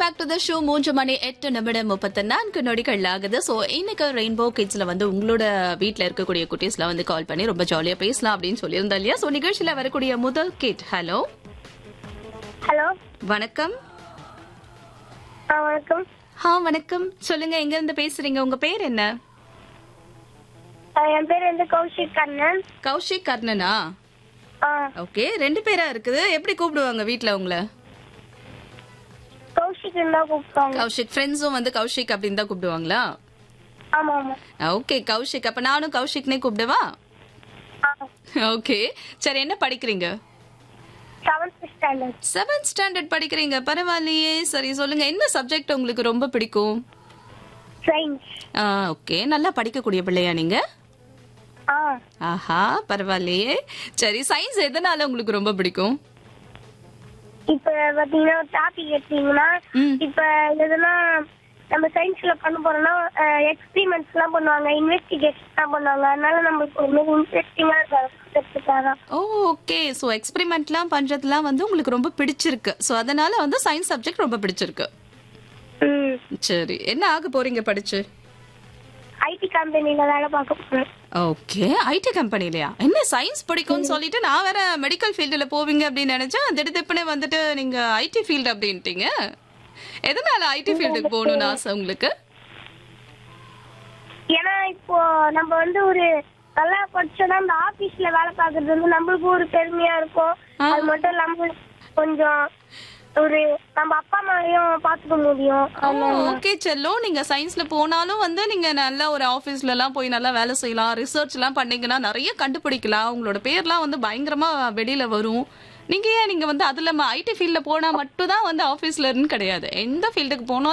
Back to the show மூன்று மணி எட்டு நிமிடம் முப்பத்தி நான்கு நொடிகள் ஆகுது ஸோ இன்னைக்கு ரெயின்போ கிட்ஸ்ல வந்து உங்களோட வீட்டில் இருக்கக்கூடிய குட்டீஸ்ல வந்து கால் பண்ணி ரொம்ப ஜாலியா பேசலாம் அப்படின்னு சொல்லியிருந்தோம் இல்லையா ஸோ நிகழ்ச்சியில வரக்கூடிய முதல் கிட் ஹலோ ஹலோ வணக்கம் ஆ வணக்கம் ஆ வணக்கம் சொல்லுங்க எங்க இருந்து பேசுறீங்க உங்க பேர் என்ன ஆ, என் பேர் வந்து கௌஷிக் கண்ணன் கௌஷிக் கர்ணனா ஆ ஓகே ரெண்டு பேரா இருக்குது எப்படி கூப்பிடுவாங்க வீட்ல உங்களை கௌஷிக் தான் கூப்பிட்டாங்க கௌஷிக் ஃப்ரெண்ட்ஸும் வந்து கௌஷிக் அப்படின்னு தான் கூப்பிடுவாங்களா ஆமா ஆமா ஓகே கௌஷிக் அப்ப நானும் கௌஷிக்னே கூப்பிடுவா ஆ ஓகே சரி என்ன படிக்கிறீங்க செவன்த் ஸ்டாண்டர்ட் செவன்த் ஸ்டாண்டர்ட் படிக்கிறீங்க பரவாயில்லையே சரி சொல்லுங்க என்ன சப்ஜெக்ட் உங்களுக்கு ரொம்ப பிடிக்கும் சயின்ஸ் ஓகே நல்லா படிக்கக்கூடிய பிள்ளையா நீங்க ஆ ஆஹா பரவாயில்லையே சரி சயின்ஸ் எதனால உங்களுக்கு ரொம்ப பிடிக்கும் இப்ப பாத்தீங்கன்னா டாபிக் எடுத்தீங்கன்னா ம். இப்ப எதுனா நம்ம சயின்ஸ்ல பண்ண போறோம்னா எக்ஸ்பிரிமெண்ட்ஸ் எல்லாம் பண்ணுவாங்க இன்வெஸ்டிகேஷன் எல்லாம் பண்ணுவாங்க அதனால நம்மளுக்கு ஒரு மாதிரி இன்ட்ரெஸ்டிங்கா இருக்கும் ஓ ஓகே ஸோ எக்ஸ்பெரிமெண்ட்லாம் பண்றதுலாம் வந்து உங்களுக்கு ரொம்ப பிடிச்சிருக்கு ஸோ அதனால வந்து சயின்ஸ் சப்ஜெக்ட் ரொம்ப பிடிச்சிருக்கு ம் சரி என்ன ஆக போறீங்க படிச்சு ஐடி கம்பெனில வேலை பார்க்க போறேன் ஓகே ஐடி கம்பெனிலையா என்ன சயின்ஸ் பிடிக்கும்னு சொல்லிட்டு நான் வேற மெடிக்கல் ஃபீல்டில் போவீங்க அப்படின்னு நினைச்சேன் திடுதிப்புனே வந்துட்டு நீங்க ஐடி ஃபீல்டு அப்படின்ட்டீங்க எதனால ஐடி ஃபீல்டுக்கு போகணும்னு ஆசை உங்களுக்கு ஏன்னா இப்போ நம்ம வந்து ஒரு நல்லா படிச்சோம்னா அந்த ஆபீஸ்ல வேலை பார்க்கறது வந்து நம்மளுக்கு ஒரு பெருமையா இருக்கும் ஆ. அது மட்டும் இல்லாம கொஞ்சம் ஒரு நம்ம அப்பா அம்மாவையும் பாத்துக்க முடியும் அதனால ஓகே செல்லோ நீங்க சயின்ஸ்ல போனாலும் வந்து நீங்க நல்ல ஒரு ஆபீஸ்ல எல்லாம் போய் நல்லா வேலை செய்யலாம் ரிசர்ச் எல்லாம் பண்ணீங்கன்னா நிறைய கண்டுபிடிக்கலாம் உங்களோட பேர்லாம் வந்து பயங்கரமா வெளியில வரும் நீங்க ஏன் நீங்க வந்து அதுல ஐடி ஃபீல்ட்ல போனா மட்டும் தான் வந்து ஆபீஸ்ல இருந்து கிடையாது எந்த ஃபீல்டுக்கு போனாலும்